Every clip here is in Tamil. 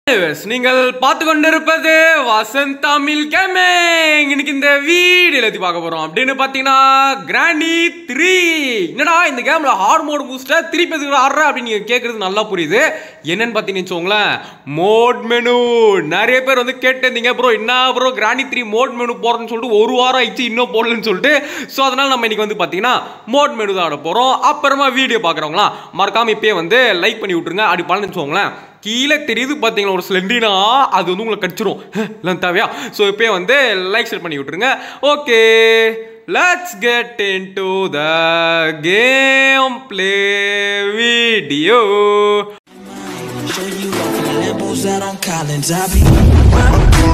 Anyways, நீங்கள் பார்த்து கொண்டிருப்பது வசந்த் தமிழ் கேமிங் இன்னைக்கு இந்த வீடியோ எழுதி பார்க்க போறோம் அப்படின்னு பார்த்தீங்கன்னா கிராண்டி த்ரீ என்னடா இந்த கேம்ல ஹார்ட் மோட் பூஸ்டர் திருப்பி எதுக்கு ஆடுற அப்படின்னு நீங்க கேட்கறது நல்லா புரியுது என்னன்னு பார்த்தீங்கன்னு வச்சுக்கோங்களேன் மோட் மெனு நிறைய பேர் வந்து கேட்டிருந்தீங்க ப்ரோ என்ன bro granny three mode menu போறேன்னு சொல்லிட்டு ஒரு வாரம் ஆயிடுச்சு இன்னும் போடலன்னு சொல்லிட்டு ஸோ அதனால நம்ம இன்னைக்கு வந்து பார்த்தீங்கன்னா மோட் மெனு தான் ஆட போறோம் அப்புறமா வீடியோ பார்க்குறவங்களாம் மறக்காம இப்பயே வந்து லைக் பண்ணி விட்டுருங்க அப்படி பண்ணு வச்சுக்கோங்களேன் கீழே தெரியுது பார்த்தீங்களா ஒரு ஸ்லெண்டினா அது வந்து உங்களுக்கு கடிச்சிரும் எல்லாம் தேவையா ஸோ இப்போயே வந்து லைக் ஷேர் பண்ணி விட்டுருங்க okay let's get into the game play video Show you off in the Lambos out on Collins. I be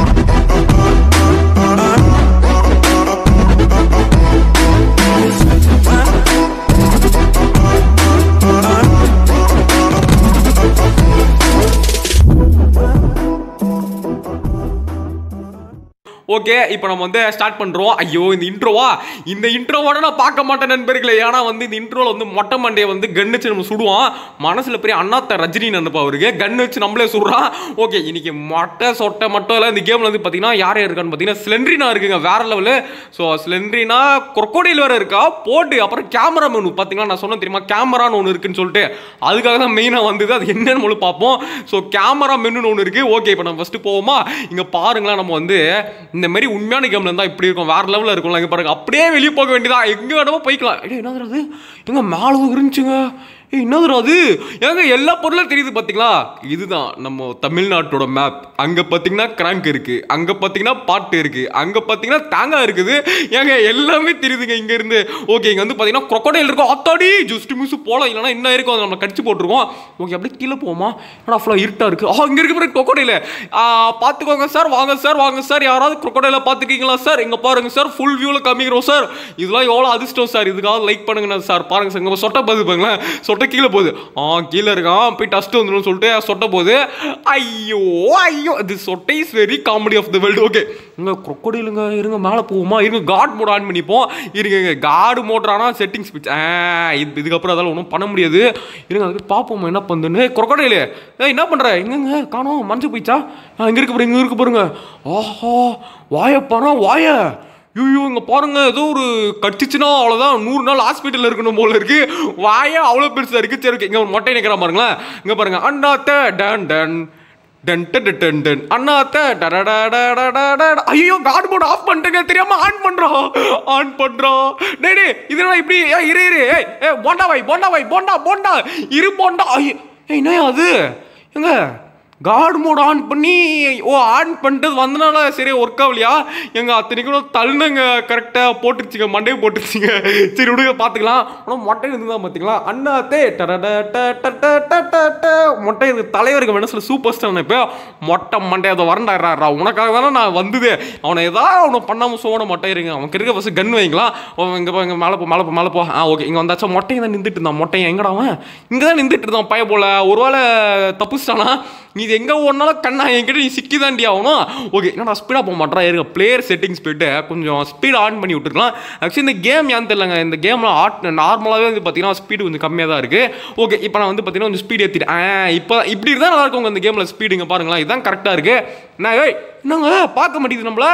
okay இப்போ நம்ம வந்து ஸ்டார்ட் பண்ணுறோம் ஐயோ இந்த இன்ட்ரோவா இந்த இன்ட்ரோவோட நான் பார்க்க மாட்டேன் நண்பர்களே ஏன்னா வந்து இந்த இன்ட்ரோவில் வந்து மொட்டை மண்டையை வந்து கன் வச்சு நம்ம சுடுவான் மனசில் பெரிய அண்ணாத்த ரஜினி நினைப்பா அவருக்கு கன் வச்சு நம்மளே சுடுறான் ஓகே இன்னைக்கு மொட்டை சொட்டை மட்டும் இல்லை இந்த கேமில் வந்து பார்த்தீங்கன்னா யார் யார் இருக்கான்னு பார்த்தீங்கன்னா ஸ்லெண்ட்ரினா இருக்குங்க வேற லெவலு ஸோ ஸ்லெண்ட்ரினா கொக்கோடையில் வேற இருக்கா போட்டு அப்புறம் கேமரா மெனு பார்த்தீங்கன்னா நான் சொன்னேன் தெரியுமா கேமரான்னு ஒன்று இருக்குன்னு சொல்லிட்டு அதுக்காக தான் மெயினாக வந்தது அது என்னன்னு நம்மள பார்ப்போம் ஸோ கேமரா மெனுன்னு ஒன்று இருக்குது ஓகே இப்போ நம்ம ஃபஸ்ட்டு போவோமா இங்கே பாருங்களேன் நம்ம வந்து இந்த மாதிரி உண்மையான கேம்ல இருந்தால் இப்படி இருக்கும் வேற லெவலில் இருக்கும்ல இங்கே பாருங்க அப்படியே வெளியே போக வேண்டியதா எங்கே வேணுமோ போய்க்கலாம் ஏய் என்னது அது எங்க மேலே இருந்துச்சுங்க ஏய் என்னதுடா அது ஏங்க எல்லா பொருளும் தெரியுது பார்த்தீங்களா இதுதான் நம்ம தமிழ்நாட்டோட மேப் அங்கே பார்த்தீங்கன்னா கிராங்க் இருக்கு அங்கே பார்த்தீங்கன்னா பாட்டு இருக்கு அங்கே பார்த்தீங்கன்னா தேங்காய் இருக்குது ஏங்க எல்லாமே தெரியுதுங்க இங்க இருந்து ஓகே இங்கே வந்து பார்த்தீங்கன்னா crocodile இருக்கும் அத்தாடி ஜஸ்ட் மிஸ் போகலாம் இல்லைன்னா என்ன இருக்கும் அதை நம்ம கடிச்சு போட்டுருக்கோம் ஓகே அப்படியே கீழே போவோமா ஆனால் ஃபுல்லாக இருட்டா இருக்கு ஆ இங்கே இருக்கு பாருங்க crocodile. ஆ பார்த்துக்கோங்க சார் வாங்க சார் வாங்க சார் யாராவது crocodile பார்த்துருக்கீங்களா சார் இங்கே பாருங்க சார் ஃபுல் வியூவில் காமிக்கிறோம் சார் இதெல்லாம் எவ்வளோ அதிர்ஷ்டம் சார் இதுக்காக லைக் பண்ணுங்க சார் பாருங்க சார் இங்கே சொட்டை பார்த்து பாருங்களேன் சொட்டை கீழே போகுது ஆ கீழே இருக்கான் போய் டஸ்ட் வந்துடும் சொல்லிட்டு சொட்டை போகுது ஐயோ ஐயோ இது சொட்டை is very comedy of the world okay இங்கே crocodileங்க இருங்க மேலே போவோமா இருங்க காட் மோட் ஆன் பண்ணிப்போம் இருங்க காடு மோட்ரானா செட்டிங்ஸ் பிச் ஆ இது இதுக்கப்புறம் அதெல்லாம் ஒன்றும் பண்ண முடியாது இருங்க அதுக்கு பார்ப்போம் என்ன பண்ணுன்னு crocodile ஏய் என்ன பண்ணுற எங்கங்க காணோம் மஞ்சள் போயிச்சா ஆ இங்கே இருக்கு பாருங்க இங்கே இருக்கு பாருங்க ஆஹா வாயப்பானா வாய ஐயோ இங்கே பாருங்க ஏதோ ஒரு கடிச்சிச்சுன்னா அவ்வளோதான் நூறு நாள் ஹாஸ்பிட்டலில் இருக்கணும் போல இருக்கு வாயே அவ்வளோ பெருசாக இருக்கு சரி இங்கே ஒரு மொட்டை நிற்கிறா பாருங்களேன் இங்கே பாருங்க அண்ணாத்த டன் டன் டன் டன் டன் டன் டன் அண்ணாத்த டடடடடடடட. ஐயோ காட் மோட் ஆஃப் பண்ணிட்டுங்க தெரியாம ஆன் பண்றோம் ஆன் பண்றோம் டேய் டேய் இதெல்லாம் இப்படி ஏய், இரு இரு ஏய் ஏய் போண்டா வை போண்டா வை போண்டா போண்டா இரு போண்டா ஐயோ ஏய் என்ன அது எங்க காட் மோட் ஆன் பண்ணி ஓ ஆன் பண்ணிட்டு வந்தனால சரி ஒர்க் ஆகலையா எங்க அத்தனைக்கும் தள்ளுங்க கரெக்டாக போட்டுருச்சுங்க மண்டையை போட்டுருச்சுங்க சரி விடுங்க பார்த்துக்கலாம் ஆனால் மொட்டை இருந்தா பார்த்தீங்களா அண்ணாத்தே டடட ட ட ட ட ட ட. மொட்டை இருக்கு தலைவருக்கு மனசில் சூப்பர் ஸ்டார் இப்போ மொட்டை மண்டை அதை வரண்டாடுறா உனக்காக தானே நான் வந்தது அவனை ஏதாவது அவனை பண்ணாமல் சோன மொட்டை இருங்க அவன் இருக்க ஃபஸ்ட்டு கன் வைங்களா அவன் இங்கே போ இங்கே மேலே போ மேலே போ மேலே போ ஆ ஓகே இங்கே வந்தாச்சா மொட்டையை தான் நின்றுட்டு இருந்தான் மொட்டையை எங்கடா அவன் இங்கே தான் நின்றுட்டு இருந்தான் பைய போல ஒருவேளை தப்புச்சிட்டானா நீ இது எங்கே ஓடினாலும் கண்ணா என்கிட்ட நீ சிக்கி தாண்டி ஆகணும் ஓகே என்னடா ஸ்பீடாக போக மாட்டேறா இருக்க பிளேயர் செட்டிங்ஸ் போயிட்டு கொஞ்சம் ஸ்பீட் ஆன் பண்ணி விட்டுருக்கலாம் ஆக்சுவலி இந்த கேம் ஏன் தெரியலங்க இந்த கேமில் ஆட் நார்மலாகவே வந்து பார்த்தீங்கன்னா ஸ்பீடு கொஞ்சம் கம்மியாக தான் இருக்குது ஓகே இப்போ நான் வந்து பார்த்தீங்கன்னா கொஞ்சம் ஸ்பீட் ஏற்றிட்டேன் ஆ இப்போ இப்படி இருந்தால் நல்லா இருக்கும் இந்த கேமில் ஸ்பீடுங்க பாருங்களேன் இதுதான் கரெக்டாக இருக்குது நான் ஏய் என்னங்க பார்க்க மாட்டேங்குது நம்மள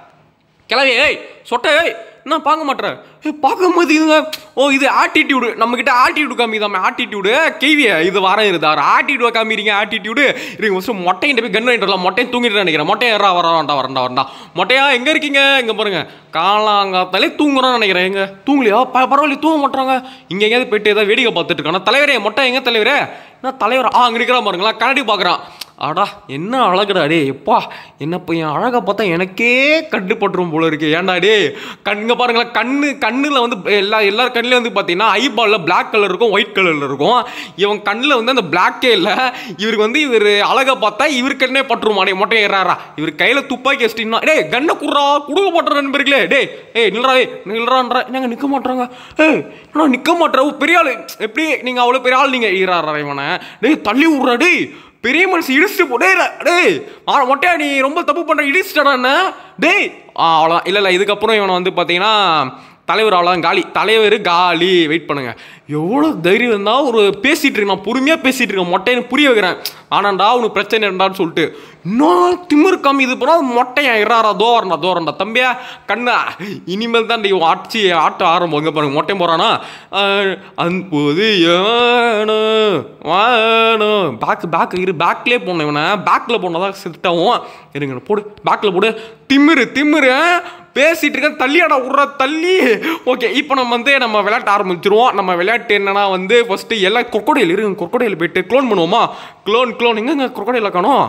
கிளவி ஏய் சொட்டை ஏய் என்ன பார்க்க மாட்டேற ஏய் பார்க்க மாட்டேங்குதுங்க ஓ இது ஆட்டிடியூடு நம்மக்கிட்ட ஆட்டிடியூடு காமிதாம ஆட்டிடியூடு கேவிய இது வர இருந்தா ஆட்டிடியூட காமிறீங்க ஆட்டிடியூடு இருங்க ஃபஸ்ட்டு மொட்டையின் போய் கன் வாங்கிட்டு வரலாம் மொட்டையை தூங்கிட்டு நினைக்கிறேன் மொட்டையை ஏறா வர வேண்டாம் வரண்டா வரண்டா மொட்டையா எங்கே இருக்கீங்க இங்கே பாருங்க காலாங்காத்தாலே தூங்குறோம்னு நினைக்கிறேன் எங்க தூங்கலையா ப பரவாயில்ல தூங்க மாட்டாங்க இங்கே எங்கேயாவது போயிட்டு ஏதாவது வேடிக்கை பார்த்துட்டு இருக்கானா தலைவரே மொட்டை எங்கே தலைவரே என்ன தலைவர் ஆ அங்கே இருக்கிறா பாருங்களா கண்ணாடி பார்க்குறான் அடா என்ன அழகுடா டே எப்பா என்ன பையன் அழகை பார்த்தா எனக்கே கட்டுப்பட்டுரும் போல இருக்கு ஏன்டா டே கண்ணுங்க பாருங்களேன் கண்ணு கண்ணில் வந்து எல்லா எல்லார் கண்ணில் வந்து பார்த்தீங்கன்னா ஐபாலில் பிளாக் கலர் இருக்கும் ஒயிட் கலரில் இருக்கும் இவன் கண்ணில் வந்து அந்த பிளாக்கே இல்லை இவருக்கு வந்து இவர் அழகை பார்த்தா இவர் கண்ணே பட்டுருமா டே மொட்டை ஏறாரா இவர் கையில் துப்பாக்கி வச்சிட்டீங்கன்னா டே கண்ணை குடுறா கொடுக்க மாட்டேற நண்பர்களே டே ஏய் நில்றா ஏய் நில்றான்றா என்னங்க நிற்க மாட்டாங்க ஏய் ஆனால் நிற்க மாட்டேற பெரிய ஆள் எப்படி நீங்கள் அவ்வளோ பெரிய ஆள் நீங்கள் ஈராறா இவனை டேய் தள்ளி விட்றா டேய் பெரிய மனுஷன் இடிச்சுட்டு போ டேய் டேய் ஆ மொட்டையா நீ ரொம்ப தப்பு பண்ற இடிச்சிட்டடா என்ன டேய் ஆ அவ்வளோதான் இல்லை இல்லை இதுக்கப்புறம் இவனை வந்து பார்த்தீங்கன்னா தலைவர் அவ்வளோதான் காலி தலைவர் காலி வெயிட் பண்ணுங்க எவ்வளோ தைரியம் இருந்தால் ஒரு பேசிட்டு இருக்கேன் நான் பொறுமையாக பேசிட்டு இருக்கேன் மொட்டையை புரிய வைக்கிறேன் ஆனாண்டா உனக்கு பிரச்சனை இருந்தான்னு சொல்லிட்டு இன்னும் திமிரு கம்மி இது போனால் மொட்டையன் இறாரா தோரண்டா தோரண்டா தம்பியா கண்ணா இனிமேல் தான் இவன் ஆட்சி ஆட்ட ஆரம்பம் இங்கே பாருங்க மொட்டையும் போகிறானா அன்போது ஏனோ வானோ பேக் பேக் இரு பேக்லேயே போனேன் இவனை பேக்கில் போனதான் செட்டாகும் இருங்க போடு பேக்கில் போடு திமிரு திமிரு பேசிட்டு இருக்கேன் தள்ளியாடா விட்ற தள்ளி ஓகே இப்போ நம்ம வந்து நம்ம விளையாட்ட ஆரம்பிச்சிருவோம் நம்ம விளையாட்டு என்னன்னா வந்து ஃபஸ்ட்டு எல்லாம் கொக்கடையில் இருங்க கொக்கடையில் போயிட்டு க்ளோன் பண்ணுவோமா க்ளோன் க்ளோன் எங்கங்க கொக்கடையில் காணோம்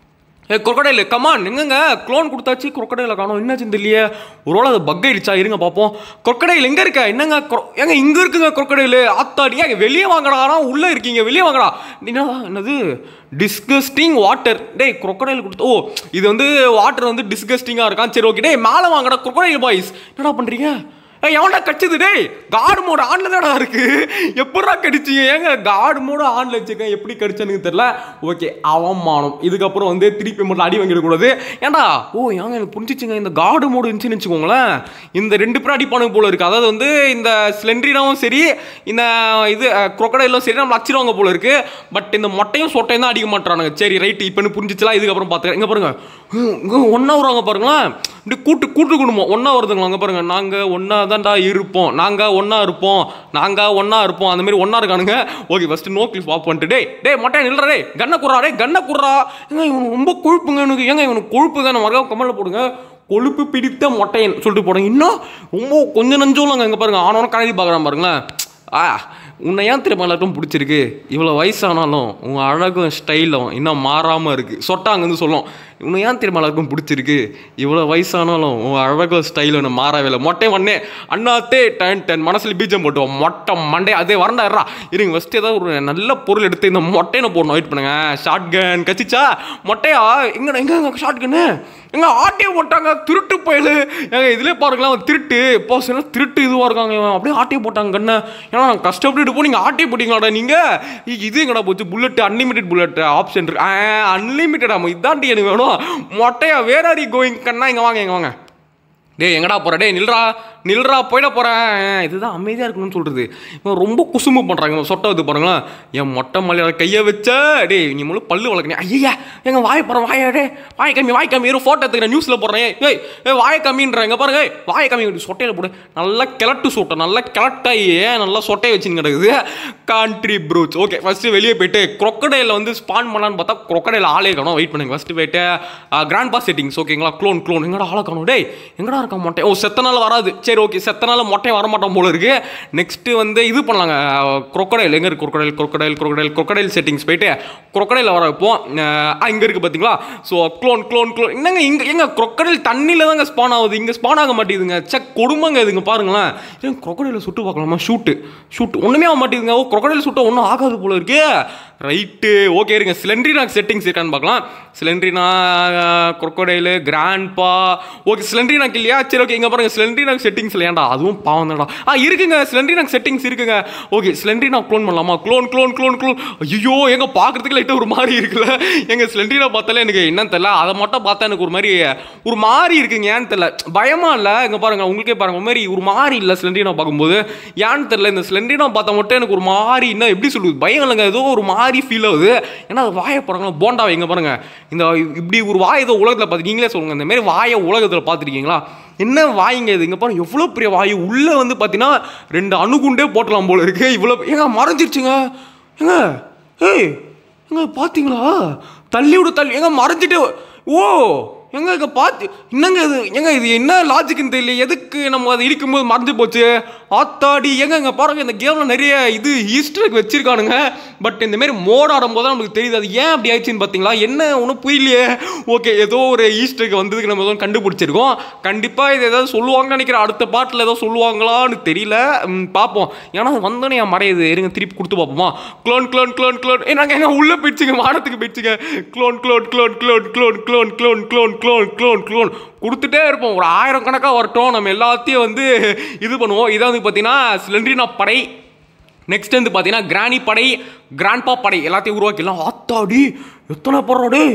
ஏ crocodile கமான் எங்கங்க க்ளோன் கொடுத்தாச்சு crocodile காணோம் என்னாச்சுன்னு தெரியலையே ஒருவேளை அது பக் ஆயிடுச்சா இருங்க பார்ப்போம் crocodile எங்க இருக்க என்னங்க cro- ஏங்க இங்க இருக்குங்க crocodile ஆத்தாடி ஏங்க வெளியே வாங்கடா ஆனா உள்ள இருக்கீங்க வெளியே வாங்கடா என்னடா என்னது டிஸ்கஸ்டிங் வாட்டர் டேய் crocodile கொடுத்து ஓ இது வந்து வாட்டர் வந்து டிஸ்கஸ்டிங்காக இருக்கான் சரி ஓகே டேய் மேலே வாங்கடா crocodile பாய்ஸ் என்னடா பண்றீங்க ஏய் எவன்டா கடிச்சது டேய் காடு மோடு ஆன்ல தானடா இருக்கு எப்படா கடிச்சீங்க ஏங்க காடு மோடு ஆன்ல வச்சுக்க எப்படி கடிச்சனுக்கு தெரியல ஓகே அவமானம் இதுக்கப்புறம் வந்து திருப்பி மட்டும் அடி வாங்கிடக்கூடாது ஏன்டா ஓ ஏங்க எனக்கு புரிஞ்சிச்சுங்க இந்த காடு மோடு இருந்துச்சுன்னு வச்சுக்கோங்களேன் இந்த ரெண்டு பேரும் அடிப்பானுங்க போல இருக்கு அதாவது வந்து இந்த ஸ்லெண்ட்ரினாவும் சரி இந்த இது crocodile-ம் சரி நம்ம அச்சிருவாங்க போல இருக்கு பட் இந்த மொட்டையும் சொட்டையும் தான் அடிக்க மாட்டானுங்க சரி ரைட் இப்போ எனக்கு புரிஞ்சிச்சுலாம் இதுக்கப்புறம் பார்த்துக்கிறேன் இங்கே பாருங்க இங்கே ஒன்றா வருவாங்க பாருங்களேன் இப்படி கூட்டு கூட்டு குடும்பம் ஒன்றா வருதுங்களா அங்கே பாருங்க நாங்கள் ஒன்றா தான்டா இருப்போம் நாங்கள் ஒன்றா இருப்போம் நாங்கள் ஒன்றா இருப்போம் அந்த மாதிரி ஒன்றா இருக்கானுங்க okay first no clip off பண்ணிட்டு டேய் டேய் மொட்டை நில்றா டேய் கண்ணை குறா டேய் கண்ணை குறா ஏங்க இவனுக்கு ரொம்ப கொழுப்புங்க எனக்கு ஏங்க இவனுக்கு கொழுப்பு தான் மறக்காம கமலில் போடுங்க கொழுப்பு பிடித்த மொட்டையன் சொல்லிட்டு போடுங்க இன்னும் ரொம்ப கொஞ்சம் நஞ்சோலங்க இங்கே பாருங்க ஆனவன கண்ணாடி பார்க்குறான் பாருங்களேன் ஆ உன்னை ஏன் திரும்ப எல்லாருக்கும் பிடிச்சிருக்கு இவ்வளோ வயசானாலும் உங்கள் அழகும் ஸ்டைலும் இன்னும் மாறாமல் இருக்குது சொட்டாங்க வந்து சொல்லும் உன்னை ஏன் திரும்ப எல்லாருக்கும் பிடிச்சிருக்கு இவ்வளோ வயசானாலும் உன் அழகும் ஸ்டைலும் இன்னும் மாறவே இல்லை மொட்டை மண்ணே அண்ணாத்தே டென் டென் மனசில் பீஜம் போட்டுவோம் மொட்டை மண்டே அதே வரண்டாடுறா இருங்க ஃபஸ்ட்டு ஏதாவது ஒரு நல்ல பொருள் எடுத்து இந்த மொட்டையை போடணும் வெயிட் பண்ணுங்க ஷார்ட் கன் கச்சிச்சா மொட்டையா எங்க எங்க ஷார்ட் கன்னு எங்க ஆட்டிய போட்டாங்க திருட்டு பயலு ஏங்க இதுலேயே பாருங்களேன் அவன் திருட்டு இப்போ சில திருட்டு இதுவாக இருக்காங்க இவன் அப்படியே ஆட்டிய போட்டாங்க கண்ணை ஏன்னா நான் கஷ்டப்பட்டு போ நீங்கள் ஆட்டிய போட்டீங்களாடா நீங்கள் இது எங்கடா போச்சு புல்லட் அன்லிமிட்டெட் புல்லட் ஆப்ஷன் இருக்கு அன்லிமிட்டட் ஆமாம் இதாண்டி எனக்கு வேணும் மொட்டையா வேர் ஆர் யூ கோயிங் கண்ணா இங்கே வாங்க இங்கே வாங்க டேய் எங்கடா போற டேய் நில்றா நில்றா போயிட போறேன் இதுதான் அமைதியாக இருக்கணும்னு சொல்றது இவன் ரொம்ப குசும்பு பண்ணுறாங்க இவன் சொட்டை வந்து பாருங்களேன் என் மொட்டை மலையாள கையை வச்ச டேய் நீ முழு பல்லு வளர்க்கணும் ஐயா எங்க வாய போகிறேன் வாய டே வாய கம்மி வாய் கம்மி வெறும் ஃபோட்டோ எடுத்துக்கிறேன் நியூஸில் போடுறேன் ஏய் ஏய் வாய கம்மின்றாங்க பாருங்க ஏய், வாய கம்மி சொட்டையில் போடு நல்லா கிளட்டு சொட்டை நல்லா கிளட்டாயி நல்லா சொட்டையை வச்சுன்னு கிடக்குது கான்ட்ரி ப்ரூச் ஓகே ஃபஸ்ட்டு வெளியே போயிட்டு crocodile வந்து ஸ்பான் பண்ணலான்னு பார்த்தா crocodile ஆளே காணும் வெயிட் பண்ணுங்க ஃபஸ்ட்டு போயிட்டு கிராண்ட் பாஸ் செட்டிங்ஸ் ஓகேங்களா க்ளோன் க்ளோன் எங்கடா ஆளை காணும் டேய் எங்கடா இருக்க மொட்டை ஓ செத்த நாள் வராது சரி ஓகே செத்த நாள் மொட்டை வரமாட்டோம் போல இருக்கு நெக்ஸ்ட்டு வந்து இது பண்ணலாங்க crocodile எங்கே இருக்கு crocodile crocodile crocodile crocodile settings போயிட்டு crocodile வர வைப்போம் இங்கே இருக்குது பார்த்தீங்களா ஸோ க்ளோன் க்ளோன் க்ளோன் என்னங்க இங்கே எங்க crocodile தண்ணியில் தாங்க ஸ்பான் ஆகுது இங்கே ஸ்பான் ஆக மாட்டேங்குதுங்க செக் கொடுமைங்க இதுங்க பாருங்களேன் ஏன் crocodile சுட்டு பார்க்கலாமா ஷூட்டு ஷூட் ஒன்றுமே ஆக மாட்டேங்குதுங்க ஓ crocodile சுட்ட ஒன்றும் ஆகாது போல இருக்கு ரைட்டு ஓகே இருங்க சிலிண்ட்ரினா செட்டிங்ஸ் இருக்கான்னு பார்க்கலாம் சிலிண்ட்ரினா crocodile கிராண்ட்பா ஓகே சிலிண்ட்ரினாக்கு இல்லையா சரி ஓகே இங்கே பாருங்க சிலிண்ட்ரினாக் செட்டிங்ஸ் இல்லையாண்டா அதுவும் பாவம் தான்டா ஆ இருக்குங்க சிலிண்ட்ரினாக் செட்டிங்ஸ் இருக்குங்க ஓகே சிலிண்ட்ரினா க்ளோன் பண்ணலாமா க்ளோன் க்ளோன் க்ளோன் க்ளோன் ஐயோ எங்க பார்க்கறதுக்கு லைட்டாக ஒரு மாதிரி இருக்குல்ல எங்க சிலிண்ட்ரினா பார்த்தாலே எனக்கு என்னன்னு தெரியல அதை மட்டும் பார்த்தா எனக்கு ஒரு மாதிரி ஒரு மாதிரி இருக்குங்க ஏன்னு தெரியல பயமா இல்லை இங்கே பாருங்க உங்களுக்கே பாருங்க ஒரு மாதிரி ஒரு மாதிரி இல்லை சிலிண்ட்ரினா பார்க்கும்போது ஏன்னு தெரியல இந்த சிலிண்ட்ரினா பார்த்தா மட்டும் எனக்கு ஒரு மாதிரி என்ன எப்படி சொல்லுது பயம் இல்லைங்க ஏதோ ஒரு மாதிரி ஃபீல் ஆகுது ஏன்னா அது வாயை பாருங்களா போண்டா வைங்க பாருங்க இந்த இப்படி ஒரு வாய் ஏதோ உலகத்தில் பார்த்து நீங்களே சொல்லுங்க இந்த மாதிரி வாயை உலகத்தில் பார்த்துருக்கீங்களா என்ன வாய்ங்க இது இங்கே பாருங்க எவ்வளோ பெரிய வாய் உள்ளே வந்து பார்த்தீங்கன்னா ரெண்டு அணுகுண்டே போட்டலாம் போல இருக்கு இவ்வளோ ஏங்க மறைஞ்சிருச்சுங்க ஏங்க ஏய் ஏங்க பார்த்தீங்களா தள்ளி விடு தள்ளி ஏங்க மறைஞ்சிட்டு ஓ எங்க இங்க பார்த்து என்னங்க இது எங்க இது என்ன லாஜிக்குன்னு தெரியல எதுக்கு நம்ம அதை இடிக்கும்போது மறைஞ்சு போச்சு ஆத்தாடி எங்க இங்க பாருங்க இந்த கேம்ல நிறைய இது ஈஸ்டருக்கு வச்சிருக்கானுங்க பட் இந்த மாதிரி மோட் ஆடும்போது தான் நமக்கு தெரியுது அது ஏன் அப்படி ஆயிடுச்சுன்னு பார்த்தீங்களா என்ன ஒன்றும் புரியலையே ஓகே ஏதோ ஒரு ஈஸ்டருக்கு வந்ததுக்கு நம்ம ஏதோ கண்டுபிடிச்சிருக்கோம் கண்டிப்பாக இது ஏதாவது சொல்லுவாங்கன்னு நினைக்கிறேன் அடுத்த பாட்டில் ஏதோ சொல்லுவாங்களான்னு தெரியல ம், பார்ப்போம் ஏன்னா அது வந்தோடனே என் மறையுது இருங்க திருப்பி கொடுத்து பார்ப்போமா க்ளோன் க்ளோன் க்ளோன் க்ளோன் ஏ நாங்கள் எங்க உள்ளே போயிடுச்சுங்க வானத்துக்கு போயிடுச்சுங்க clone clone clone clone clone clone clone clone clone clone clone கொடுத்துட்டே இருப்போம் ஒரு ஆயிரம் கணக்காக வரட்டும் நம்ம எல்லாத்தையும் வந்து இது பண்ணுவோம் இதை வந்து பார்த்தீங்கன்னா சிலிண்ட்ரினா படை நெக்ஸ்ட் வந்து பார்த்தீங்கன்னா கிராணி படை கிராண்ட்பா படை எல்லாத்தையும் உருவாக்கிடலாம் ஆத்தாடி எத்தனை படம் டே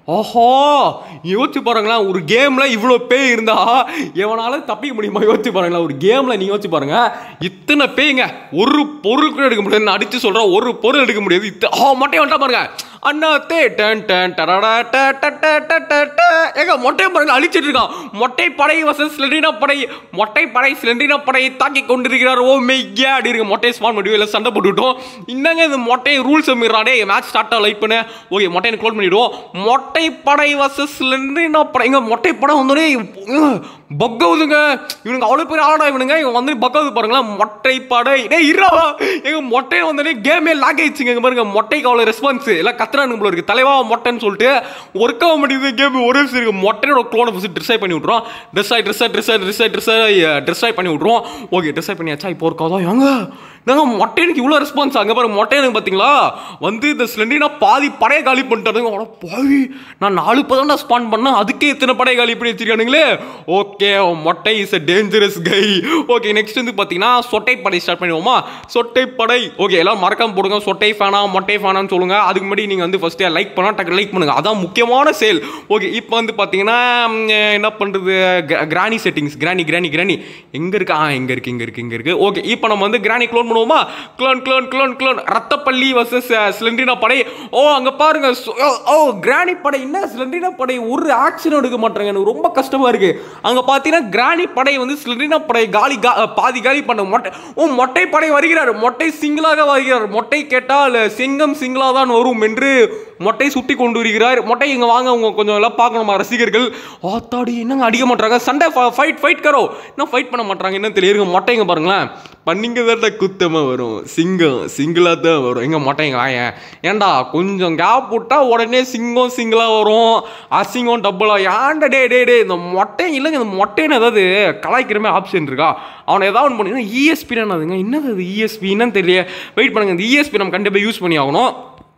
ஓஹோ யோசிச்சு பாருங்களேன் ஒரு கேம்ல இவ்வளோ பேய் இருந்தா எவனால தப்பிக்க முடியுமா யோசிச்சு பாருங்களேன் ஒரு கேம்ல நீங்க யோசிச்சு பாருங்க இத்தனை பேய்ங்க ஒரு பொருள் கூட எடுக்க முடியாது நான் அடிச்சு சொல்றேன் ஒரு பொருள் எடுக்க முடியாது இத்த ஆ மொட்டை வந்துட்டா பாருங்க அண்ணா தே டன் டன் டரடா ட ட ட ட ட ட ஏங்க மொட்டை பாருங்க அழிச்சிட்டு இருக்கான் மொட்டை படை வசஸ் சிலிண்டரினா படை மொட்டை படை சிலிண்டரினா படையை தாக்கி கொண்டிருக்கிறார் ஓ மெய்யா அப்படி இருக்கு மொட்டை ஸ்பான் பண்ணி இல்லை சண்டை போட்டுவிட்டோம் இன்னங்க இந்த மொட்டை ரூல்ஸ் மீறாடே மேட்ச் ஸ்டார்ட்டாக லைட் பண்ணு ஓகே மொட்டையை க்ளோன் பண்ணிவிடுவோம் மொட்டை படை வசஸ் சிலிண்டரினா படை எங்க மொட்டை படை வந்தோடனே பக்கவுதுங்க இவனுங்க அவ்வளோ பேர் ஆடா இவனுங்க இவன் வந்து பக்காவது பாருங்களேன் மொட்டை படை டேய் இரா எங்க மொட்டை வந்தோடனே கேமே லாக் ஆயிடுச்சுங்க இங்க பாருங்க மொட்டைக்கு அவ்வளோ ரெஸ்பான்ஸ் எல்லாம் கத்துறானுங்க போல இருக்கு தலைவா மொட்டைன்னு சொல்லிட்டு ஒர்க் ஆக மாட்டேங்குது கேம் ஒரே சரி இருக்கு மொட்டையோட க்ளோனை ஃபஸ்ட் ட்ரெஸ் ஆகி பண்ணி விட்ருவோம் ட்ரெஸ் ஆகி ட்ரெஸ் ஆகி ட்ரெஸ் ஆகி ட்ரெஸ் ஆகி ட்ரெஸ் ஆகி ட்ரெஸ் ஆகி பண்ணி விட்ருவோம் ஓகே ட்ரெஸ் ஆகி பண்ணியாச்சா இப்போ ஒர்க் ஆகுதா எங்க நாங்க மொட்டையனுக்கு இவ்வளோ ரெஸ்பான்ஸ் அங்கே பாருங்க மொட்டையனுக்கு பார்த்தீங்களா வந்து இந்த சிலிண்டரினா பாதி படையை காலி பண்ணிட்டாருங்க அவ்வளோ பாவி நான் நாலு பதம் தான் ஸ்பான் பண்ணேன் அதுக்கே இத்தனை படையை காலி பண்ணி வச்சிருக்கானுங்களே ஓகே மொட்டை is a dangerous guy okay next வந்து பார்த்தீங்கன்னா சொட்டை படை ஸ்டார்ட் பண்ணுவோமா சொட்டை படை ஓகே எல்லாம் மறக்காம போடுங்க சொட்டை ஃபேனா மொட்டை ஃபேனான்னு சொல்லுங்க அதுக்கு முன்னாடி நீங்கள் வந்து ஃபஸ்ட்டு லைக் பண்ணால் டக்கு லைக் பண்ணுங்க அதான் முக்கியமான சேல் ஓகே இப்போ வந்து பார்த்தீங்கன்னா ம், என்ன பண்ணுறது கிராணி செட்டிங்ஸ் கிராணி கிராணி கிராணி எங்கே இருக்கு ஆ எங்கே இருக்கு இங்கே இருக்கு இங்கே இருக்கு ஓகே இப்போ நம்ம வந்து கிராணி க்ளோன் பண்ணுவோமா க்ளோன் க்ளோன் க்ளோன் க்ளோன் ரத்தப்பள்ளி வர்சஸ் சிலிண்டரினா படை ஓ அங்கே பாருங்க சு- ஓ, ஓ கிராணி படை என்ன சிலிண்டரினா படை ஒரு ஆக்ஷன் எடுக்க மாட்டாங்க எனக்கு ரொம்ப கஷ்டமா இருக்கு அங்கே பார்த்தீங்கன்னா கிராணி படை வந்து சிலிண்டரினா படை காலி கா பாதி காலி பண்ண மொட்டை ஓ மொட்டை படை வருகிறார் மொட்டை சிங்கிளாக வருகிறார் மொட்டை கேட்டால் சிங்கம் சிங்கிளாக தான் வரும் என்று மொட்டை சுட்டி கொண்டு வருகிறார் மொட்டை இங்கே வாங்க அவங்க கொஞ்சம் எல்லாம் பார்க்கணுமா ரசிகர்கள் ஆத்தாடி என்னங்க அடிக்க மாட்டாங்க சண்டை ஃபைட் ஃபைட் கரோ இன்னும் ஃபைட் பண்ண மாட்டாங்க என்ன தெரியுங்க மொட்டைங்க பாருங்களேன் பண்ணிங்க தான் குத்தமாக வரும் சிங்கம் சிங்கிளாக தான் வரும் எங்க மொட்டைங்க வாயேன் ஏன்டா கொஞ்சம் கேப் விட்டா உடனே சிங்கம் சிங்கிளாக வரும் அசிங்கம் டபுளாக ஏன்டா டே டே டே இந்த மொட்டை இல்லைங்க இந்த மொட்டைன்னு ஏதாவது கலாய்க்கிற மாதிரி ஆப்ஷன் இருக்கா அவனை ஏதாவது ஒன்று பண்ணி இஎஸ்பி என்னதுங்க என்னது அது இஎஸ்பி என்னன்னு தெரியல வெயிட் பண்ணுங்க இந்த இஎஸ்பி நம்ம கண்டிப்பாக யூஸ் பண்ணி ஆகணும்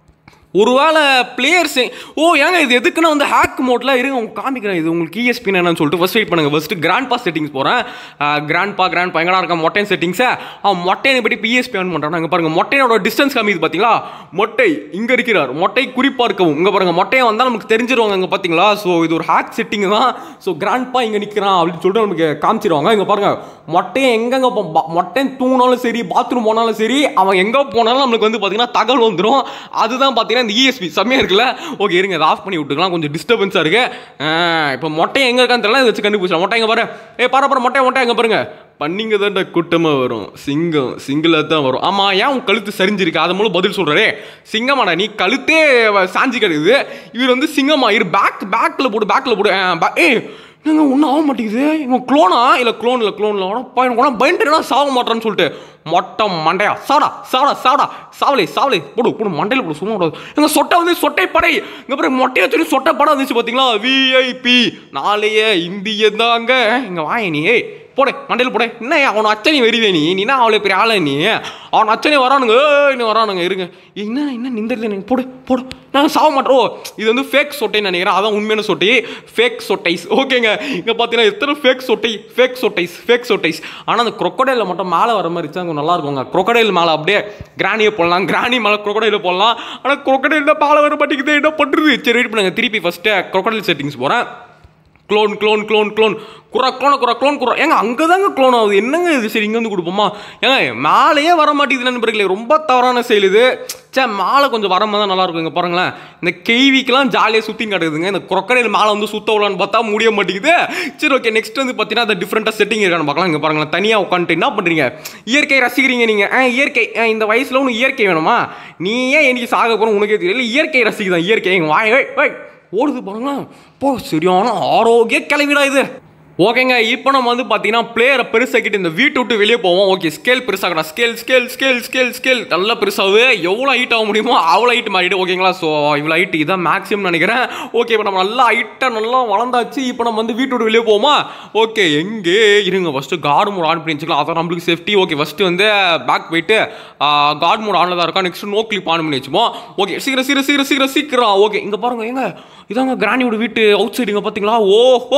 ஒருவேளை பிளேயர்ஸ் ஓ ஏங்க இது எதுக்குன்னா வந்து ஹேக் மோட்ல இருங்க உங்களுக்கு காமிக்கிறேன் இது உங்களுக்கு ESP என்னன்னு சொல்லிட்டு ஃபர்ஸ்ட் வெயிட் பண்ணுங்க ஃபர்ஸ்ட் கிராண்ட் பா செட்டிங்ஸ் போகிறேன் கிராண்ட் பா கிராண்ட் பா எங்கடா இருக்க மொட்டைன் செட்டிங்ஸை அவன் மொட்டையை பற்றி பிஎஸ்பி ஆன் பண்ணுறான் இங்கே பாருங்க மொட்டையோட டிஸ்டன்ஸ் காமிக்குது பார்த்தீங்களா மொட்டை இங்கே இருக்கிறார் மொட்டை குறிப்பாக இருக்கவும் இங்கே பாருங்க மொட்டையை வந்தால் நமக்கு தெரிஞ்சிருவாங்க இங்கே பார்த்தீங்களா ஸோ இது ஒரு ஹேக் செட்டிங் தான் ஸோ கிராண்ட் பா இங்கே நிற்கிறான் அப்படின்னு சொல்லிட்டு நமக்கு காமிச்சிருவாங்க இங்கே பாருங்க மொட்டையை எங்கெங்க போ- பா- மொட்டை தூங்கினாலும் சரி பாத்ரூம் போனாலும் சரி அவன் எங்கே போனாலும் நம்மளுக்கு வந்து பார்த்தீங்கன்னா தகவல் வந்துடும் அதுதான் பார்த்தீங்கன்னா இந்த இஎஸ்பி செம்மையாக இருக்குல்ல ஓகே இருங்க இதை ஆஃப் பண்ணி விட்டுக்கலாம் கொஞ்சம் டிஸ்டர்பன்ஸாக இருக்கு இப்போ மொட்டை எங்கே இருக்கான்னு தெரியல இதை வச்சு கண்டுபிடிச்சலாம் மொட்டை எங்கே பாரு ஏ பாரு பாரு மொட்டை மொட்டை எங்கே பாருங்க பண்ணிங்க தான்டா கூட்டமாக வரும் சிங்கம் சிங்கிளாக தான் வரும் ஆமாம் ஏன் உன் கழுத்து சரிஞ்சிருக்கு அது மூலம் பதில் சொல்கிறாரே சிங்கமாடா நீ கழுத்தே வ- சாஞ்சி கிடக்குது இவர் வந்து சிங்கமா இரு பேக் பேக்கில் போடு பேக்கில் போடு ஆ, back- ஏய் என்னங்க ஒன்றும் ஆக மாட்டேங்குது இவன் க்ளோனா இல்லை க்ளோன் இல்லை க்ளோனில் உடப்பா எனக்கு உடனே பயந்துட்டுனா சாக மாட்டான்னு சொல்லிட்டு மொட்டை மண்டையா சாடா சாடா சாடா சாவலே சாவலே போடு போடு மண்டையில் போடு சும்மா விடாது எங்க சொட்டை வந்து சொட்டை படை இங்கே அப்புறம் மொட்டையை சொல்லி சொட்டை படம் வந்துச்சு பார்த்தீங்களா விஐபி நாளைய இந்திய தாங்க இங்கே வாங்க நீ ஏய் போடு மண்டையில் போடு என்ன அவன் அச்சனி வெறிவே நீ நீனா அவ்வளோ பெரிய ஆள நீ அவன் அச்சனி வரானுங்க ஏய் வரானுங்க இருங்க என்ன என்ன நிந்திரல எனக்கு போடு போடு நான் சாக மாட்டோம் ஓ இது வந்து ஃபேக் சொட்டைன்னு நினைக்கிறேன் அதான் உண்மையான சொட்டை ஃபேக் சொட்டைஸ் ஓகேங்க இங்கே பார்த்தீங்கன்னா எத்தனை ஃபேக் சொட்டை ஃபேக் சொட்டைஸ் ஃபேக் சொட்டைஸ் ஆனால் அந்த crocodile மட்டும் மேலே வர மாதிரி இருந்துச்சு கொஞ்சம் நல்லா இருக்குங்க crocodile மேலே அப்படியே கிராணியை போடலாம் கிராணி மேலே crocodile போடலாம் ஆனால் crocodile தான் மேலே வர மாட்டேங்குது என்ன பண்ணுறது சரி வெயிட் பண்ணுங்க திருப்பி ஃபஸ்ட்டு crocodile செட்டிங்ஸ் போகிறேன் க்ளோன் க்ளோன் க்ளோன் க்ளோன் குரா க்ளோன குரா க்ளோன் குரா ஏங்க அங்கே தாங்க க்ளோன் ஆகுது என்னங்க இது சரி இங்கே வந்து கொடுப்போமா ஏங்க மேலேயே வர மாட்டேங்குது நண்பர்களே ரொம்ப தவறான செயல் இது சே மேலே கொஞ்சம் வர மாதிரி தான் நல்லா இருக்கும் இங்கே பாருங்களேன் இந்த கேவிக்கெலாம் ஜாலியாக சுற்றின்னு கிடக்குதுங்க இந்த crocodile மேலே வந்து சுத்த விடலான்னு பார்த்தா முடிய மாட்டேங்குது சரி ஓகே நெக்ஸ்ட் வந்து பார்த்தீங்கன்னா அந்த டிஃப்ரெண்ட்டாக செட்டிங் இருக்கான்னு பார்க்கலாம் இங்கே பாருங்களேன் தனியாக உட்காந்துட்டு என்ன பண்ணுறீங்க இயற்கை ரசிக்கிறீங்க நீங்கள் ஆ இயற்கை ஆ, இந்த வயசில் உனக்கு இயற்கை வேணுமா நீ ஏன் எனக்கு சாக போகிறோம் உனக்கே தெரியல இயற்கை ரசிக்குதான் இயற்கை இங்க வாய் வை வை ஓடுது பாருங்களா போ சரியான ஆரோக்கிய கிளவிடா இது ஓகேங்க இப்போ நம்ம வந்து பார்த்தீங்கன்னா பிளேயரை பெருசாக்கிட்டு இந்த வீட்டை விட்டு வெளியே போவோம் ஓகே ஸ்கேல் பெருசாகடா scale scale scale scale scale நல்லா பெருசாகுது எவ்வளோ ஹைட் ஆக முடியுமோ அவ்வளோ ஹைட் மாறிடு ஓகேங்களா ஸோ இவ்வளோ ஹைட் இதான் மேக்ஸிமம் நினைக்கிறேன் ஓகே இப்போ நம்ம நல்லா ஹைட்டாக நல்லா வளர்ந்தாச்சு இப்போ நம்ம வந்து வீட்டை விட்டு வெளியே போவோமா ஓகே எங்கே இருங்க ஃபஸ்ட்டு கார்டு மோட் ஆன் பண்ணி வச்சுக்கலாம் அதான் நம்மளுக்கு சேஃப்டி ஓகே ஃபஸ்ட்டு வந்து பேக் போயிட்டு கார்டு மோட் ஆனில் தான் இருக்கா நெக்ஸ்ட் நோ கிளிப் ஆன் பண்ணி வச்சுப்போம் ஓகே சீக்கிரம் சீக்கிரம் சீக்கிரம் சீக்கிரம் சீக்கிரம் ஓகே இங்கே பாருங்க எங்க இதாங்க கிராணியோட வீட்டு அவுட் சைடு இங்கே பார்த்தீங்களா ஓஹோ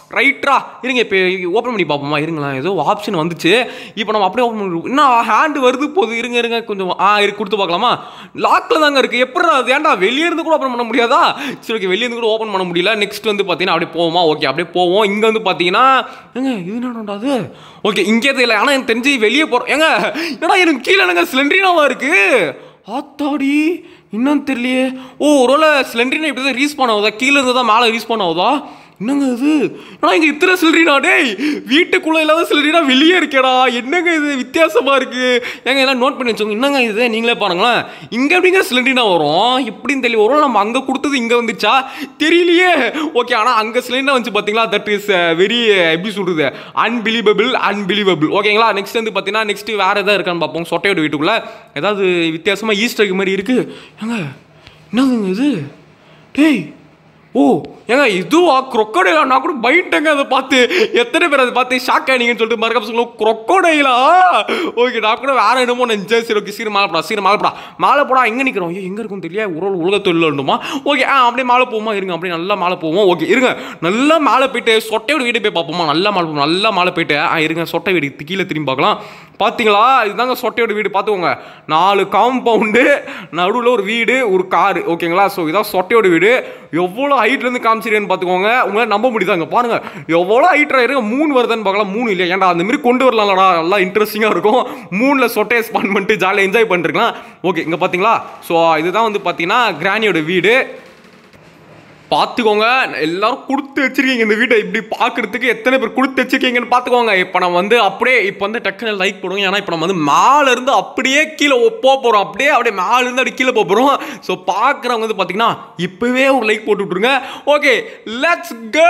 ரைட்ரா இருங்க இப்போ ஓப்பன் பண்ணி பார்ப்போமா இருங்களேன் ஏதோ ஆப்ஷன் வந்துச்சு இப்போ நம்ம அப்படியே ஓப்பன் பண்ணி என்ன ஹேண்டு வருது போகுது இருங்க இருங்க கொஞ்சம் ஆ இருக்கு கொடுத்து பார்க்கலாமா லாக்கில் தாங்க இருக்குது எப்படி அது ஏன்டா வெளியே இருந்து கூட ஓப்பன் பண்ண முடியாதா சரி ஓகே வெளியே இருந்து கூட ஓப்பன் பண்ண முடியல நெக்ஸ்ட் வந்து பார்த்தீங்கன்னா அப்படியே போவோமா ஓகே அப்படியே போவோம் இங்கே வந்து பார்த்தீங்கன்னா ஏங்க இது என்னடா அது ஓகே இங்கே இல்லை ஆனால் எனக்கு தெரிஞ்சு வெளியே போகிறோம் ஏங்க என்னடா எனக்கு கீழே என்னங்க சிலிண்டரினாவா இருக்குது ஆத்தாடி இன்னும் தெரியலையே ஓ ஒருவேளை சிலிண்டரினா இப்படி தான் ரீஸ்பான் ஆகுதா கீழே இருந்து தான் மேலே ரீஸ்பான் ஆகுதா என்னங்க இது ஆனால் இங்கே இத்தனை சிலிண்டரினா டேய் வீட்டுக்குள்ளே இல்லாத சிலிண்டரினா வெளியே இருக்கேடா என்னங்க இது வித்தியாசமாக இருக்குது ஏங்க எல்லாம் நோட் பண்ணி வச்சோங்க என்னங்க இது நீங்களே பாருங்களேன் இங்கே எப்படிங்கிற சிலிண்டரினா வரும் எப்படின்னு தெரியல வரும் நம்ம அங்கே கொடுத்தது இங்கே வந்துச்சா தெரியலையே ஓகே ஆனால் அங்கே சிலிண்டர் வந்துச்சு பார்த்தீங்களா தட் இஸ் வெரி எப்படி சொல்கிறது அன்பிலீவபிள் அன்பிலீவபிள் ஓகேங்களா நெக்ஸ்ட் வந்து பார்த்தீங்கன்னா நெக்ஸ்ட் வேறு எதாவது இருக்கான்னு பார்ப்போம் சொட்டையோட வீட்டுக்குள்ளே ஏதாவது வித்தியாசமாக ஈஸ்டர் மாதிரி இருக்குது ஏங்க என்னதுங்க இது டேய் ஓ ஏங்க இதுவா crocodile-ஆ? நான் கூட பயிட்டேங்க அதை பார்த்து எத்தனை பேர் அதை பார்த்து ஷாக் ஆனீங்கன்னு சொல்லிட்டு மறக்காம சொல்லுவோம் crocodile-ஆ ஓகே நான் கூட வேற என்னமோ நினச்சேன் சரி ஓகே சீக்கிரம் மாலை போடா சீக்கிரம் மாலை போடா மாலை போடா எங்கே நிற்கிறோம் ஐயோ எங்கே இருக்கும் தெரியல உருள் உலகத்தில் இல்லைண்டுமா ஓகே ஆ அப்படியே மாலை போவோமா இருங்க அப்படியே நல்லா மாலை போவோம் ஓகே இருங்க நல்லா மாலை போயிட்டு சொட்டையோட வீடு போய் பார்ப்போமா நல்லா மாலை போவோம் நல்லா மாலை போயிட்டு ஆ இருங்க சொட்டை வீடு கீழே திரும்பி பார்க்கலாம் பார்த்தீங்களா இதுதாங்க சொட்டையோட வீடு பார்த்துக்கோங்க நாலு காம்பவுண்டு நடுவில் ஒரு வீடு ஒரு காரு ஓகேங்களா ஸோ இதான் சொட்டையோட வீடு எவ்வளோ ஹைட்லேருந்து காமிச்சிருக்கேன்னு பார்த்துக்கோங்க உங்களால் நம்ப முடியுதாங்க பாருங்க எவ்வளோ ஹைட்ரா இருங்க மூணு வருதுன்னு பார்க்கலாம் மூணு இல்லையா ஏன்டா அந்த மாதிரி கொண்டு வரலாம்லடா நல்லா இன்ட்ரெஸ்டிங்காக இருக்கும் மூணில் சொட்டையை ஸ்பான் பண்ணிட்டு ஜாலியாக என்ஜாய் பண்ணிருக்கலாம் ஓகே இங்கே பார்த்தீங்களா ஸோ இதுதான் வந்து பார்த்தீங்கன்னா கிராணியோட வீடு பார்த்துக்கோங்க எல்லாரும் கொடுத்து வச்சிருக்கீங்க இந்த வீட்டை இப்படி பார்க்கறதுக்கு எத்தனை பேர் கொடுத்து வச்சிருக்கீங்கன்னு பார்த்துக்கோங்க இப்போ நம்ம வந்து அப்படியே இப்போ வந்து டக்குனு லைக் போடுவோம் ஏன்னா இப்போ நம்ம வந்து மேலே இருந்து அப்படியே கீழே போக போகிறோம் அப்படியே அப்படியே மேலே இருந்து அப்படியே கீழே போக போகிறோம் ஸோ பார்க்குறவங்க வந்து பார்த்தீங்கன்னா இப்போவே ஒரு லைக் போட்டு விட்ருங்க ஓகே லெட்ஸ் கோ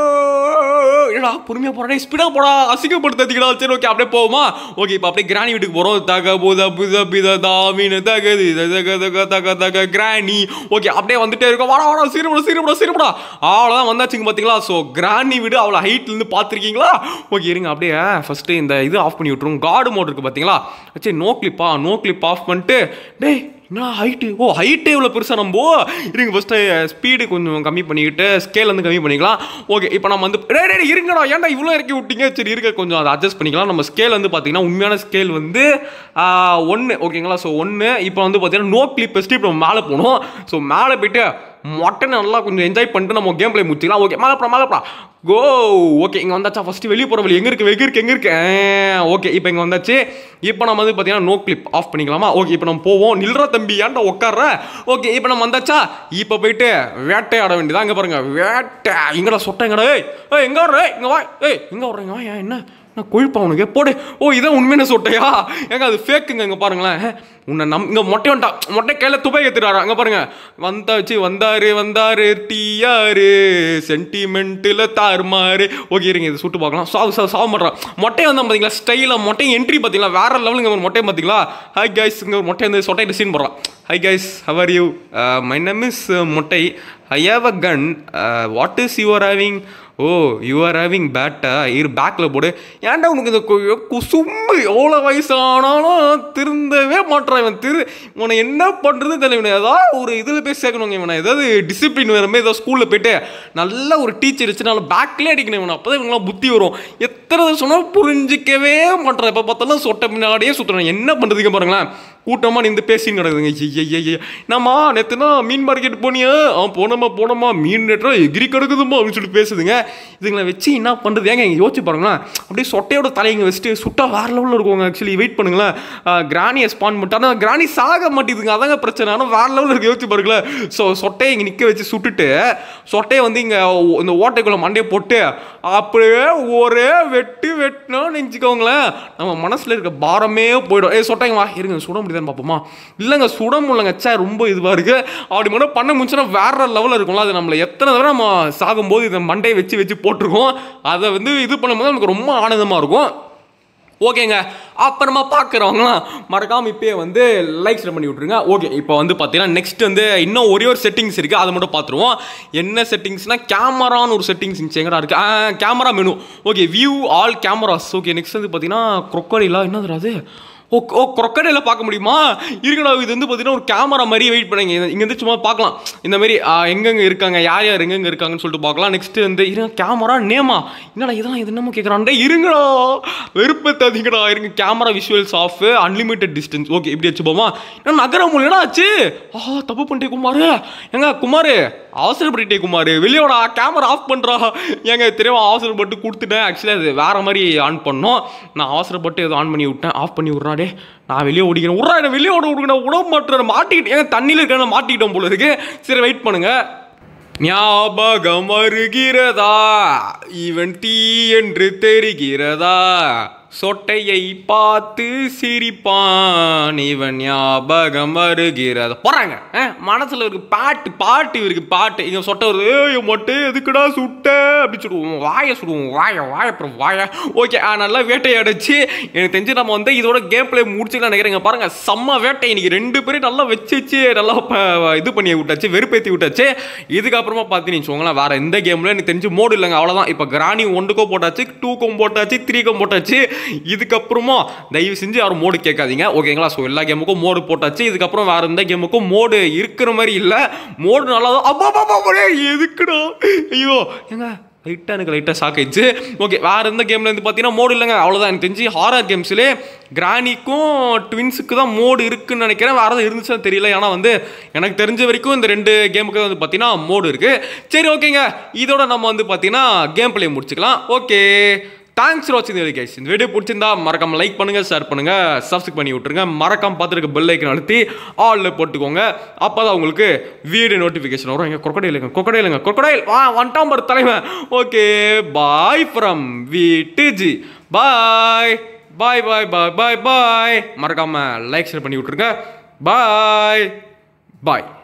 என்னடா பொறுமையாக போகிறா ஸ்பீடாக போடா அசிங்கப்படுத்தாதீங்கடா சரி ஓகே அப்படியே போவோமா ஓகே இப்போ அப்படியே கிராணி வீட்டுக்கு போகிறோம் தக புத புத பித தாமின தகது தக தக தக தக கிராணி ஓகே அப்படியே வந்துட்டே இருக்கோம் வாடா வாடா சீரப்படா சீரப்படா சீரப்படா அவ்வளோதான் வந்தாச்சுங்க பார்த்தீங்களா ஸோ கிராணி வீடு அவ்வளோ ஹைட்லேருந்து பார்த்துருக்கீங்களா ஓகே இருங்க அப்படியே ஃபஸ்ட்டு இந்த இது ஆஃப் பண்ணி விட்ருவோம் கார்டு மோட் இருக்குது பார்த்தீங்களா சரி நோ கிளிப்பா நோ கிளிப் ஆஃப் பண்ணிட்டு டேய் என்ன ஹைட்டு ஓ ஹைட்டே இவ்வளோ பெருசாக நம்ம இருங்க ஃபஸ்ட்டு ஸ்பீடு கொஞ்சம் கம்மி பண்ணிக்கிட்டு ஸ்கேல் வந்து கம்மி பண்ணிக்கலாம் ஓகே இப்போ நம்ம வந்து டேய் டேய் இருங்கடா ஏன்டா இவ்வளோ இறக்கி விட்டீங்க சரி இருக்க கொஞ்சம் அதை அட்ஜஸ்ட் பண்ணிக்கலாம் நம்ம ஸ்கேல் வந்து பார்த்தீங்கன்னா உண்மையான ஸ்கேல் வந்து ஒன்று ஓகேங்களா ஸோ ஒன்று இப்போ வந்து பார்த்தீங்கன்னா நோ கிளிப் ஃபஸ்ட்டு இப்போ நம்ம மேலே போகணும் ஸோ மேலே போயிட்டு மொட்டை நல்லா கொஞ்சம் என்ஜாய் பண்ணிட்டு நம்ம கேம் பிளே முடிச்சிக்கலாம் ஓகே மேலே போடா மேலே போடா கோ ஓகே இங்கே வந்தாச்சா ஃபஸ்ட்டு வெளியே போகிற வழி எங்கே இருக்குது எங்கே இருக்குது எங்கே இருக்கு ஓகே இப்போ இங்கே வந்தாச்சு இப்போ நம்ம வந்து பார்த்தீங்கன்னா நோ கிளிப் ஆஃப் பண்ணிக்கலாமா ஓகே இப்போ நம்ம போவோம் நில்ற தம்பி ஏன்டா உட்கார்ற ஓகே இப்போ நம்ம வந்தாச்சா இப்போ போயிட்டு வேட்டையாட வேண்டியதா இங்கே பாருங்க வேட்டை எங்கடா சொட்டை எங்கடா ஏய் ஏய் எங்கே வர்ற இங்கே வா ஏய் எங்கே வர்றீங்க வா ஏன் என்ன நான் கொழுப்பா உனக்கு போடு ஓ இதான் உண்மையான சொட்டையா ஏங்க அது ஃபேக்குங்க இங்கே பாருங்களேன் உன்னை நம் இங்கே மொட்டை வந்துட்டா மொட்டை கையில் துபை ஏற்றுறாரு அங்கே பாருங்க வந்தாச்சு வந்தாரு வந்தாரு டியாரு சென்டிமெண்ட்டில் தாறுமாறு ஓகே இருங்க இது சுட்டு பார்க்கலாம் சாவு சாவு சாவு மாட்டான் மொட்டையை வந்தான் பார்த்தீங்களா ஸ்டைலாக மொட்டை என்ட்ரி பார்த்தீங்களா வேற லெவலுங்க ஒரு மொட்டையை பார்த்தீங்களா ஹாய் கைஸ் இங்கே ஒரு மொட்டை வந்து சொட்டை சீன் போடுறான் hi guys how are you my name is மொட்டை I have a gun what is your having oh you are having பேட்டா இரு பேக்கில் போடு ஏன்டா உனக்கு இந்த கு- குசும்பு எவ்வளோ வயசானாலும் திருந்தவே மாட்டான் இவன் திரு இவனை என்ன பண்ணுறது தெரியல இவனை ஏதாவது ஒரு இதில் போய் சேர்க்கணுங்க இவனை ஏதாவது டிசிப்ளின் வேற மாதிரி ஏதாவது ஸ்கூலில் போயிட்டு நல்ல ஒரு டீச்சர் வச்சுனால பேக்லேயே அடிக்கணும் இவனை அப்போ தான் இவங்களாம் புத்தி வரும் எத்தனை தடவை சொன்னாலும் புரிஞ்சிக்கவே மாட்டான் எப்போ பார்த்தாலும் சொட்டை பின்னாடியே சுற்றுறான் என்ன பண்ணுறதுக்கு பாருங்களேன் கூட்டமாக நின்று பேசின்னு கிடக்குதுங்க ஐய என்னம்மா நேற்றுனா மீன் மார்க்கெட் போனியா ஆ போனோமா போனோமா மீன் நேற்றா எகிரி கிடக்குதுமா அப்படின்னு சொல்லி பேசுதுங்க இதுங்களை வச்சு என்ன பண்ணுறது ஏங்க இங்கே யோசிச்சு பாருங்களேன் அப்படியே சொட்டையோட தலையங்க வச்சுட்டு சுட்டா வேற லெவலில் இருக்குங்க ஆக்சுவலி வெயிட் பண்ணுங்களேன் கிராணியை ஸ்பான் பண்ணிட்டு ஆனால் கிராணி சாக மாட்டேதுங்க அதாங்க பிரச்சனை ஆனால் வேற லெவலில் இருக்கு யோசிச்சு பாருங்களேன் ஸோ சொட்டையை இங்கே நிற்க வச்சு சுட்டுட்டு சொட்டையை வந்து இங்கே இந்த ஓட்டைக்குள்ள மண்டையை போட்டு அப்படியே ஒரே வெட்டு வெட்டினோன்னு நினச்சிக்கோங்களேன் நம்ம மனசில் இருக்க பாரமே போயிடும் ஏ சொட்டைங்க வா இருங்க சுட முடியுதான்னு பார்ப்போமா இல்லைங்க சுட முடியலங்க சே ரொம்ப இதுவாக இருக்குது அப்படி மட்டும் பண்ண முடிச்சுன்னா வேற லெவலில் இருக்கும்ல அது நம்மளை எத்தனை தடவை நம்ம சாகும்போது இதை மண்டையை வச்சு வச்சு போட்டிருக்கோம் அதை வந்து இது பண்ணும்போது நமக்கு ரொம்ப ஆனந்தமாக இருக்கும் ஓகேங்க அப்புறமா பார்க்குறவங்களாம் மறக்காமல் இப்போயே வந்து லைக்ஸ் பண்ணி விட்ருங்க ஓகே இப்போ வந்து பார்த்தீங்கன்னா நெக்ஸ்ட் வந்து இன்னும் ஒரே ஒரு செட்டிங்ஸ் இருக்குது அதை மட்டும் பார்த்துருவோம் என்ன செட்டிங்ஸ்னால் கேமரான்னு ஒரு செட்டிங்ஸ் இருந்துச்சு எங்கடா இருக்குது camera menu okay view all cameras okay next வந்து பார்த்தீங்கன்னா crocodile-ஆ என்னதுடா அது ஓ ஓ crocodile பார்க்க முடியுமா இருக்கடா இது வந்து பார்த்தீங்கன்னா ஒரு கேமரா மாதிரி வெயிட் பண்ணுங்க இங்க இருந்து சும்மா பார்க்கலாம் இந்த மாதிரி ஆ, எங்கெங்க இருக்காங்க யார் யார் எங்கெங்க இருக்காங்கன்னு சொல்லிட்டு பார்க்கலாம் நெக்ஸ்ட் வந்து இருங்க கேமரா நேமா என்னடா இதெல்லாம் இது என்னமோ கேட்குறான்டே இருங்கடா வெறுப்பத்தாதீங்கடா இருங்க camera visuals off unlimited distance okay இப்படி வச்சுப்போமா என்ன நகர முடியலடா ஆச்சு ஆஹா தப்பு பண்ணிட்டே குமார் ஏங்க குமார் அவசரப்பட்டுட்டே குமார் வெளியோடா கேமரா ஆஃப் பண்ணுறா ஏங்க தெரியும் அவசரப்பட்டு கொடுத்துட்டேன் ஆக்சுவலாக அது வேற மாதிரி ஆன் பண்ணோம் நான் அவசரப்பட்டு ஏதோ ஆன் பண்ணி விட்டேன் ஆஃப் பண்ணி விட்றா டே நான் வெளியே ஓடிக்கிறேன் விட்றா என்ன வெளியே ஓட விடுங்க விட மாட்டேன் மாட்டிக்கிட்டு ஏங்க தண்ணியில் இருக்க மாட்டிக்கிட்டோம் போல இருக்கு சரி வெயிட் பண்ணுங்க ஞாபகம் வருகிறதா இவன் தீ என்று தெரிகிறதா சொட்டையை பார்த்து சிரிப்பான் இவன் ஞாபகம் வருகிறதா போறாங்க அஹ், மனசுல இருக்கு பாட்டு பாட்டு இவருக்கு பாட்டு இங்க சொட்டை வருது ஏய் மொட்டை எதுக்குடா சுட்ட அப்படி சொல்லுவோம் வாயை சுடுவோம் வாய வாய அப்புறம் வாய ஓகே நல்லா வேட்டையாடிச்சு எனக்கு தெரிஞ்சு நம்ம வந்து இதோட கேம் பிளே முடிச்சுக்கலாம் நினைக்கிறேங்க பாருங்க செம்ம வேட்டை இன்னைக்கு ரெண்டு பேரும் நல்லா வச்சு வச்சு நல்லா ப- இது பண்ணி விட்டாச்சு வெறுப்பேற்றி விட்டாச்சு இதுக்கப்புறமா பார்த்தீங்கன்னு வச்சுக்கோங்களேன் வேற எந்த கேம்ல எனக்கு தெரிஞ்சு மோடு இல்லைங்க அவ்வளோதான் இப்போ கிராணி ஒன்றுக்கும் போட்டாச்சு டூக்கும் போட்டாச்சு த்ரீக்கும் போட்டாச்சு இதுக்கப்புறமா தயவு செஞ்சு யாரும் மோடு கேட்காதீங்க ஓகேங்களா ஸோ எல்லா கேமுக்கும் மோடு போட்டாச்சு இதுக்கப்புறம் வேற எந்த கேமுக்கும் மோடு இருக்கிற மாதிரி இல்லை மோடு நல்லா தான் அப்பா அப்பா, அப்பா ஒரே எதுக்குடா ஐயோ ஏங்க லைட்டாக எனக்கு லைட்டாக ஷாக் ஆயிடுச்சு ஓகே வேறு எந்த கேமில் இருந்து பார்த்தீங்கன்னா மோடு இல்லைங்க அவ்வளோதான் எனக்கு தெரிஞ்சு ஹாரர் கேம்ஸ்லேயே கிராணிக்கும் ட்வின்ஸுக்கு தான் மோடு இருக்குன்னு நினைக்கிறேன் வேறு எதுவும் இருந்துச்சுன்னு தெரியல ஏன்னா வந்து எனக்கு தெரிஞ்ச வரைக்கும் இந்த ரெண்டு கேமுக்கு வந்து பார்த்தீங்கன்னா மோடு இருக்குது சரி ஓகேங்க இதோட நம்ம வந்து பார்த்தீங்கன்னா கேம் பிளே முடிச்சுக்கலாம் ஓகே தேங்க்ஸ் வாட்சிங் வீடியோ கைஸ் இந்த வீடியோ பிடிச்சிருந்தா மறக்காம லைக் பண்ணுங்க ஷேர் பண்ணுங்க சப்ஸ்கிரைப் பண்ணி விட்டுருங்க மறக்காம பார்த்துருக்க பெல் ஐக்கன் அழுத்தி ஆல்ல போட்டுக்கோங்க அப்பதான் உங்களுக்கு வீடியோ நோட்டிஃபிகேஷன் வரும் எங்க கொக்கடையிலுங்க கொக்கடையிலுங்க கொக்கடையில் வா ஒன்டாம் பர் தலைவன் ஓகே பாய் ஃப்ரம் விடிஜி bye bye bye bye bye bye மறக்காம லைக் ஷேர் பண்ணி விட்டுருங்க பாய் பாய்